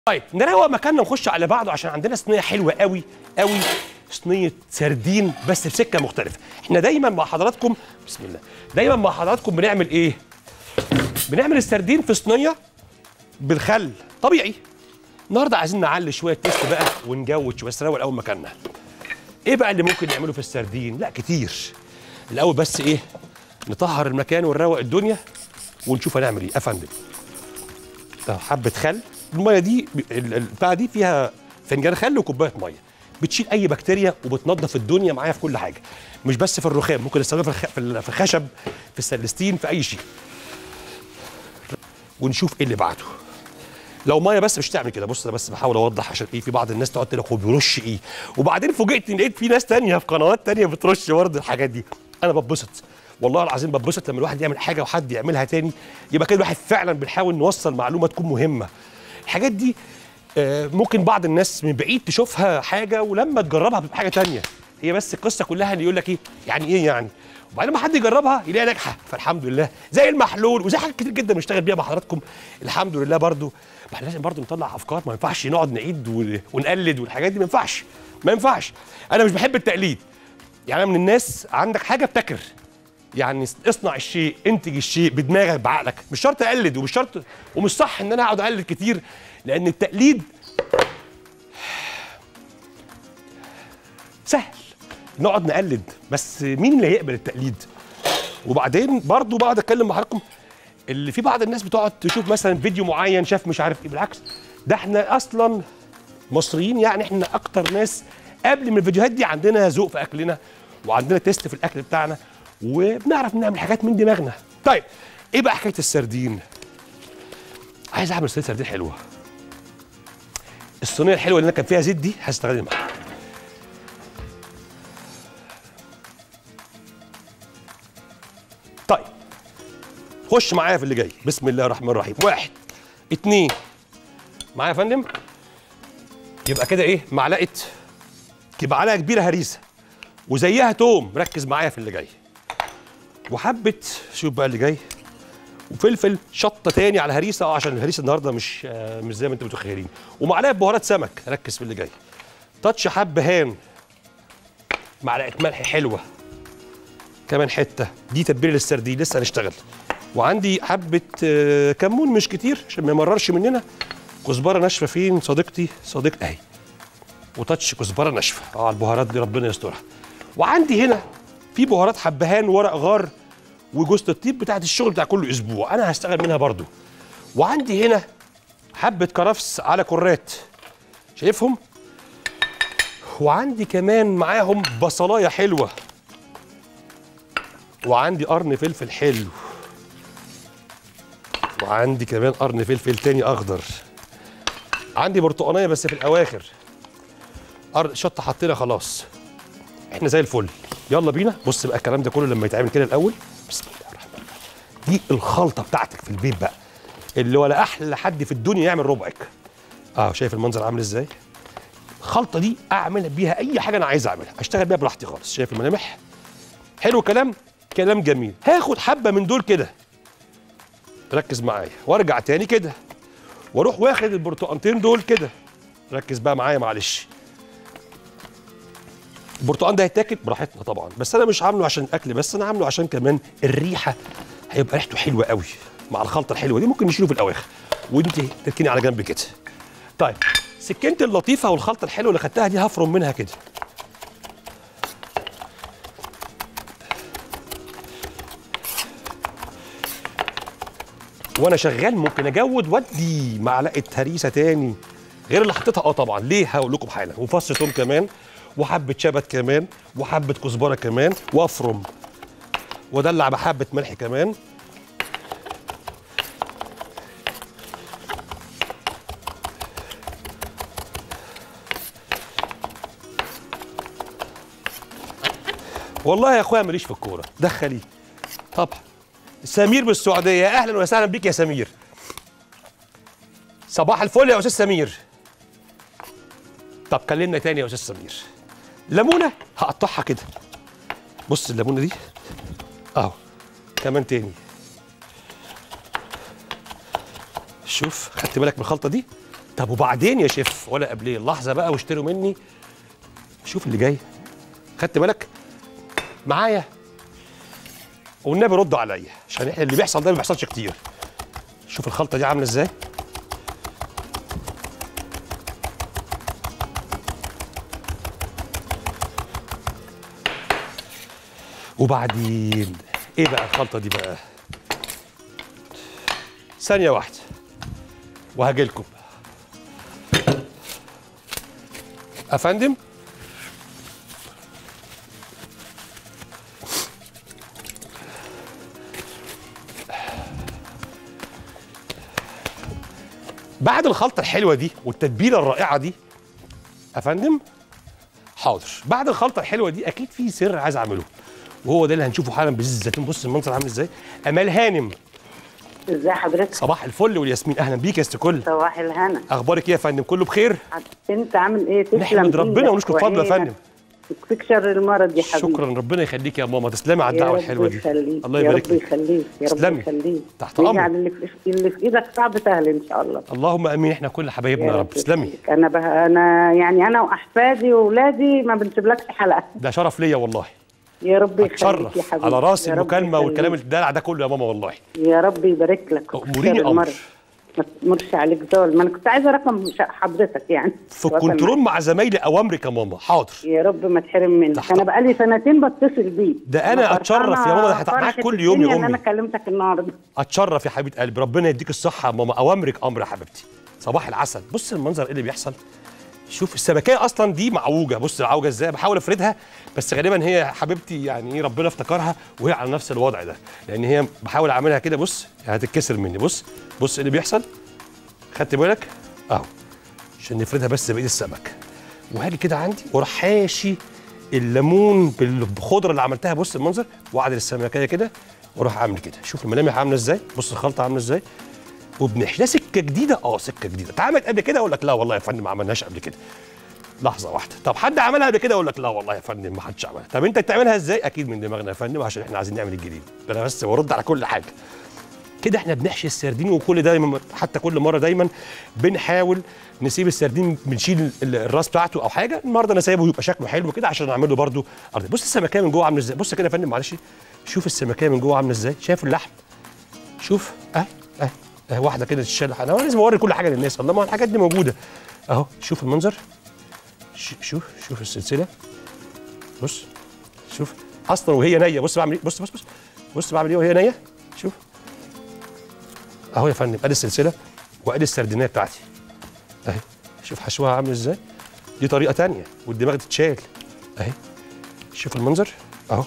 طيب نروق مكاننا ونخش على بعضه عشان عندنا صينيه حلوه قوي قوي صينيه سردين بس بسكه مختلفه احنا دايما مع حضراتكم بسم الله دايما مع حضراتكم بنعمل ايه بنعمل السردين في صينيه بالخل طبيعي النهارده عايزين نعلي شويه تيست بقى ونجود شويه بس نروق الاول مكاننا ايه بقى اللي ممكن نعمله في السردين لا كتير الاول بس ايه نطهر المكان ونروق الدنيا ونشوف هنعمل ايه افندم ده حبه خل الميه دي ال- البتاعه دي فيها فنجان خل وكوبايه ميه بتشيل اي بكتيريا وبتنظف الدنيا معايا في كل حاجه مش بس في الرخام ممكن نستخدمها في الخ- في ال- في الخشب في السلستين في اي شيء ونشوف ايه اللي بعده لو ميه بس مش تعمل كده بص انا بس بحاول اوضح عشان ايه في بعض الناس تقعد تقول لك هو بيرش ايه وبعدين فوجئت ان لقيت في ناس تانية في قنوات تانية بترش برضه الحاجات دي انا بتبسط والله العظيم بتبسط لما الواحد يعمل حاجه وحد يعملها تاني يبقى كده الواحد فعلا بنحاول نوصل معلومه تكون مهمه الحاجات دي آه، ممكن بعض الناس من بعيد تشوفها حاجه ولما تجربها بتبقى حاجه تانية هي بس القصه كلها اللي يقول لك ايه يعني ايه يعني وبعدين ما حد يجربها يلاقيها ناجحه فالحمد لله زي المحلول وزي حاجات كتير جدا بنشتغل بيها مع حضراتكم الحمد لله برضو ما احنا لازم برضو نطلع افكار ما ينفعش نقعد نعيد ون- ونقلد والحاجات دي ما ينفعش ما ينفعش انا مش بحب التقليد يعني انا من الناس عندك حاجه ابتكر يعني اصنع الشيء انتج الشيء بدماغك بعقلك مش شرط اقلد ومش شرط ومش صح ان انا اقعد اقلد كتير لان التقليد سهل نقعد نقلد بس مين اللي هيقبل التقليد وبعدين برضو بقعد اتكلم مع حضراتكم اللي في بعض الناس بتقعد تشوف مثلا فيديو معين شاف مش عارف ايه بالعكس ده احنا اصلا مصريين يعني احنا اكتر ناس قبل من الفيديوهات دي عندنا ذوق في اكلنا وعندنا تيست في الاكل بتاعنا وبنعرف نعمل حاجات من دماغنا طيب ايه بقى حكايه السردين عايز اعمل صينيه سردين حلوه الصينيه الحلوه اللي انا كان فيها زيت دي هستخدمها طيب خش معايا في اللي جاي بسم الله الرحمن الرحيم واحد اتنين معايا يا فندم يبقى كده ايه معلقه تبقى معلقه كبيره هريسه وزيها توم ركز معايا في اللي جاي وحبه شوف بقى اللي جاي وفلفل شطه تاني على الهريسه اه عشان الهريسه النهارده مش آه مش زي ما انتم متخيلين ومعلقه بهارات سمك ركز في اللي جاي تاتش حب هان معلقه ملح حلوه كمان حته دي تتبيله للسردين لسه هنشتغل وعندي حبه آه، كمون مش كتير عشان ما يمررش مننا كزبره ناشفه فين صديقتي صديق اهي وتاتش كزبره ناشفه اه البهارات دي ربنا يسترها وعندي هنا في بهارات حبهان ورق غار وجوز الطيب بتاعت الشغل بتاع كل اسبوع انا هشتغل منها برضو وعندي هنا حبه كرفس على كرات شايفهم وعندي كمان معاهم بصلايه حلوه وعندي قرن فلفل حلو وعندي كمان قرن فلفل تاني اخضر عندي برتقانيه بس في الاواخر قرن شطه حطينا خلاص احنا زي الفل يلا بينا بص بقى الكلام ده كله لما يتعمل كده الاول بسم الله الرحمن الرحيم دي الخلطه بتاعتك في البيت بقى اللي ولا احلى حد في الدنيا يعمل ربعك اه شايف المنظر عامل ازاي الخلطه دي اعمل بيها اي حاجه انا عايز اعملها اشتغل بيها براحتي خالص شايف الملامح حلو كلام كلام جميل هاخد حبه من دول كده ركز معايا وارجع تاني كده واروح واخد البرتقانتين دول كده ركز بقى معايا معلش البرتقان ده هيتاكل براحتنا طبعا بس انا مش عامله عشان الاكل بس انا عامله عشان كمان الريحه هيبقى ريحته حلوه قوي مع الخلطه الحلوه دي ممكن نشيله في الاواخر وانت تركني على جنب كده طيب سكينتي اللطيفه والخلطه الحلوه اللي خدتها دي هفرم منها كده وانا شغال ممكن اجود وادي معلقه هريسه تاني غير اللي حطيتها اه طبعا ليه هقول لكم حالا وفص توم كمان وحبه شبت كمان وحبه كزبره كمان وافرم وادلع بحبه ملح كمان والله يا اخويا ماليش في الكوره دخلي طبعا سمير من السعوديه اهلا وسهلا بيك يا سمير صباح الفل يا استاذ سمير طب كلمنا تاني يا استاذ سمير ليمونه هقطعها كده بص الليمونه دي اهو كمان تاني شوف خدت بالك من الخلطه دي طب وبعدين يا شيف ولا قبليه اللحظه بقى واشتروا مني شوف اللي جاي خدت بالك معايا والنبي ردوا عليا عشان احنا اللي بيحصل ده ما بيحصلش كتير شوف الخلطه دي عامله ازاي وبعدين ايه بقى الخلطه دي بقى ثانيه واحده وهاجي لكم افندم بعد الخلطه الحلوه دي والتتبيله الرائعه دي افندم حاضر بعد الخلطه الحلوه دي اكيد في سر عايز اعمله وهو ده اللي هنشوفه حالا بزيت الزيتون بص المنظر عامل ازاي امال هانم ازي حضرتك صباح الفل والياسمين اهلا بيك يا ست كل صباح الهنا اخبارك ايه يا فندم كله بخير انت عامل ايه تسلم نحمد ربنا إيدك ونشكر فضله يا وعينك. فندم يكفيك شر المرض يا حبيبي شكرا ربنا يخليك يا ماما تسلمي على يا الدعوه رب الحلوه دي يخليك الله يا يبارك رب لك يخليك يا رب تسلمي. يخليك تحت أمرك. يعني اللي في اللي في ايدك صعب سهل ان شاء الله اللهم امين احنا كل حبايبنا يا رب تسلمي يخليك. انا بقى انا يعني انا واحفادي واولادي ما بنسيبلكش حلقه ده شرف ليا والله يا رب يخليك يا اتشرف حبيبي على راسي يا رب المكالمه والكلام يخليك. الدلع ده كله يا ماما والله يا رب يبارك لك أموريني شر أمر. المرض. ما تمرش عليك دول ما انا كنت عايزه رقم ش- حضرتك يعني في الكنترول مع زمايلي اوامرك يا ماما حاضر يا رب ما تحرم منك تحت- انا بقالي سنتين بتصل بيك ده أنا أتشرف يا ماما، ده هتبقى معاك فرحة كل يوم يا الدنيا ان أمي. انا كلمتك النهارده اتشرف يا حبيبه قلبي ربنا يديك الصحه يا ماما اوامرك امر يا حبيبتي صباح العسل بص المنظر ايه اللي بيحصل شوف السمكيه اصلا دي معوجه بص العوجه ازاي بحاول افردها بس غالبا هي حبيبتي يعني ايه ربنا افتكرها وهي على نفس الوضع ده لان هي بحاول اعملها كده بص هتتكسر مني بص بص ايه اللي بيحصل خدت بالك اهو عشان نفردها بس بايد السمك وهاجي كده عندي واروح حاشي الليمون بالخضره اللي عملتها بص المنظر واعدل السمكيه كده واروح اعمل كده شوف الملامح عامله ازاي بص الخلطه عامله ازاي وبنحشي ده سكه جديده اه سكه جديده اتعملت قبل كده اقول لك لا والله يا فندم ما عملناش قبل كده لحظه واحده طب حد عملها قبل كده اقول لك لا والله يا فندم ما حدش عملها طب انت بتعملها ازاي اكيد من دماغنا يا فندم عشان احنا عايزين نعمل الجديد ده انا بس برد على كل حاجه كده احنا بنحشي السردين وكل دايما حتى كل مره دايما بنحاول نسيب السردين بنشيل ال- الراس بتاعته او حاجه النهارده انا سايبه يبقى شكله حلو كده عشان اعمل له برده أرض. بص السمكيه من جوه عامله ازاي بص كده يا فندم معلش شوف السمكيه من جوه عامله ازاي شايف اللحم شوف اه اه اه واحده كده تشيل انا لازم اوري كل حاجه للناس والله ما الحاجات دي موجوده اهو شوف المنظر ش- شوف شوف السلسله بص شوف اصلا وهي نيه بص بعمل ايه بص بص بص بص بعمل ايه وهي نيه شوف اهو يا فندم ادي السلسله وادي السردينيه بتاعتي اهي شوف حشوها عامل ازاي دي طريقه تانية والدماغ تتشال اهي شوف المنظر اهو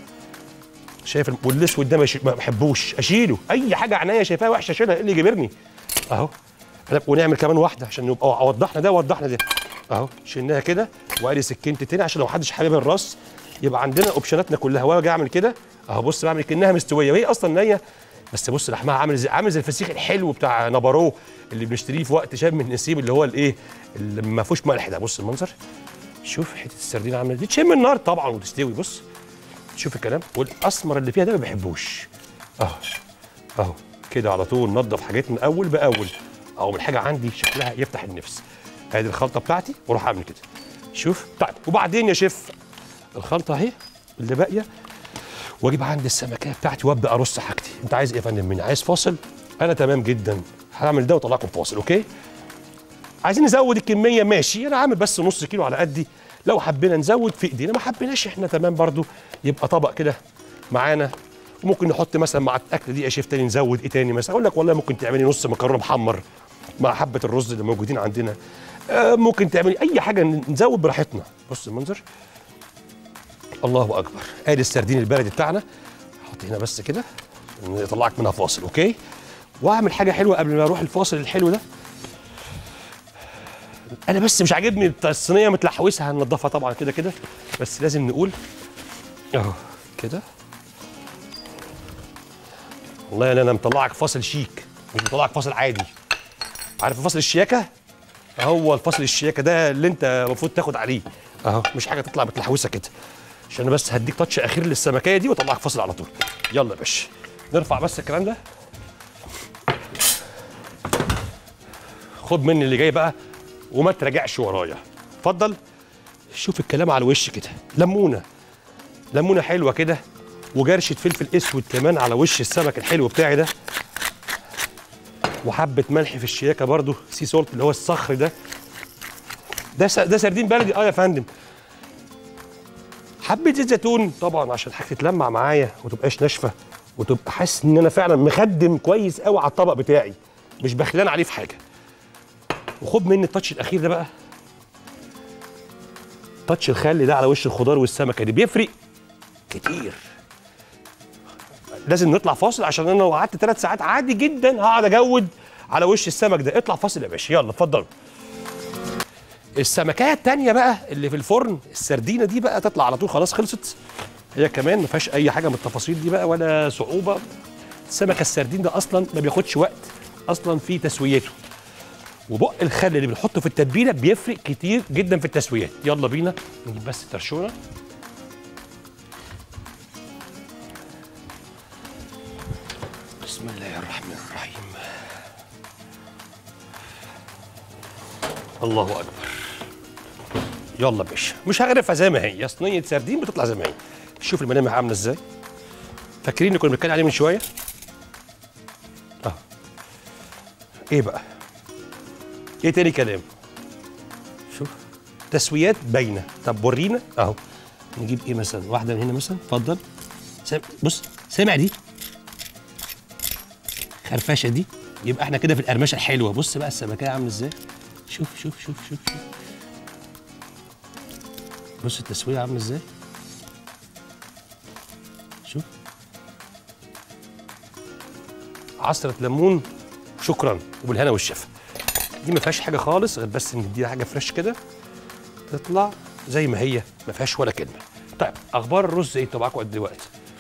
شايف الم- والاسود ده ما يش- ما بحبوش اشيله اي حاجه عينيا شايفاها وحشه اشيلها ايه اللي يجبرني اهو لا، ونعمل كمان واحده عشان نبقى وضحنا ده وضحنا ده اهو شلناها كده وادي سكينتي تاني عشان لو محدش حابب الراس يبقى عندنا اوبشناتنا كلها واجي اعمل كده اهو بص بعمل كانها مستويه وهي اصلا نيه بس بص لحمها عامل زي عامل زي الفسيخ الحلو بتاع نبارو اللي بنشتريه في وقت شم النسيم اللي هو الايه اللي ما فيهوش ملح ده بص المنظر شوف حته السردين عامله دي تشم النار طبعا وتستوي بص شوف الكلام والاسمر اللي فيها ده ما بحبوش اهو اهو كده على طول نضف حاجاتنا اول باول او من حاجه عندي شكلها يفتح النفس ادي الخلطه بتاعتي واروح اعمل كده شوف طيب وبعدين يا شيف الخلطه اهي اللي باقيه واجيب عندي السمكيه بتاعتي وابدا ارص حاجتي انت عايز ايه يا فندم مني عايز فاصل انا تمام جدا هعمل ده واطلعكم فاصل اوكي عايزين نزود الكميه ماشي انا عامل بس نص كيلو على قدي لو حبينا نزود في ايدينا ما حبيناش احنا تمام برضو يبقى طبق كده معانا وممكن نحط مثلا مع الاكل دي يا شيف تاني نزود ايه تاني مثلا اقول لك والله ممكن تعملي نص مكرونه محمر مع حبه الرز اللي موجودين عندنا آه ممكن تعملي اي حاجه نزود براحتنا بص المنظر الله اكبر ادي السردين البلدي بتاعنا حط هنا بس كده نطلعك منها فاصل اوكي واعمل حاجه حلوه قبل ما اروح الفاصل الحلو ده انا بس مش عاجبني بتاع الصينيه متلحوسه هننضفها طبعا كده كده بس لازم نقول اهو كده والله انا انا مطلعك فاصل شيك مش مطلعك فاصل عادي عارف فاصل الشياكه هو الفاصل الشياكه ده اللي انت المفروض تاخد عليه اهو مش حاجه تطلع متلحوسه كده عشان انا بس هديك تاتش اخير للسمكيه دي واطلعك فاصل على طول يلا يا باشا نرفع بس الكلام ده خد مني اللي جاي بقى وما تراجعش ورايا اتفضل شوف الكلام على الوش كده ليمونه ليمونه حلوه كده وجرشه فلفل اسود كمان على وش السمك الحلو بتاعي ده وحبه ملح في الشياكه برضو سي سولت اللي هو الصخر ده ده س- ده سردين بلدي اه يا فندم حبه زيت زيتون طبعا عشان حاجه تتلمع معايا وتبقاش ناشفه وتبقى حاسس ان انا فعلا مخدم كويس قوي على الطبق بتاعي مش بخلان عليه في حاجه وخد مني التاتش الاخير ده بقى تاتش الخل ده على وش الخضار والسمكه دي بيفرق كتير لازم نطلع فاصل عشان انا لو قعدت ثلاث ساعات عادي جدا هقعد اجود على وش السمك ده اطلع فاصل يا باشا يلا اتفضلوا السمكيه التانية بقى اللي في الفرن السردينه دي بقى تطلع على طول خلاص خلصت هي كمان ما فيهاش اي حاجه من التفاصيل دي بقى ولا صعوبه السمكه السردين ده اصلا ما بياخدش وقت اصلا في تسويته وبق الخل اللي بنحطه في التتبيله بيفرق كتير جدا في التسويات يلا بينا نجيب بس الترشونه بسم الله الرحمن الرحيم الله اكبر يلا يا باشا مش هغرفها زي ما هي صينيه سردين بتطلع زي ما هي شوف الملامح عامله ازاي فاكرين اللي كنا بنتكلم عليه من شويه اه ايه بقى ايه تاني كلام شوف تسويات باينه طب ورينا اهو نجيب ايه مثلا واحده من هنا مثلا اتفضل سام... بص سامع دي خرفشه دي يبقى احنا كده في القرمشه الحلوه بص بقى السمكيه عامله ازاي شوف شوف شوف شوف شوف بص التسويه عامله ازاي شوف عصرة ليمون شكرا وبالهنا والشفا دي ما فيهاش حاجه خالص غير بس نديها حاجه فريش كده تطلع زي ما هي ما فيهاش ولا كلمه طيب اخبار الرز ايه طبعكم قد ايه وقت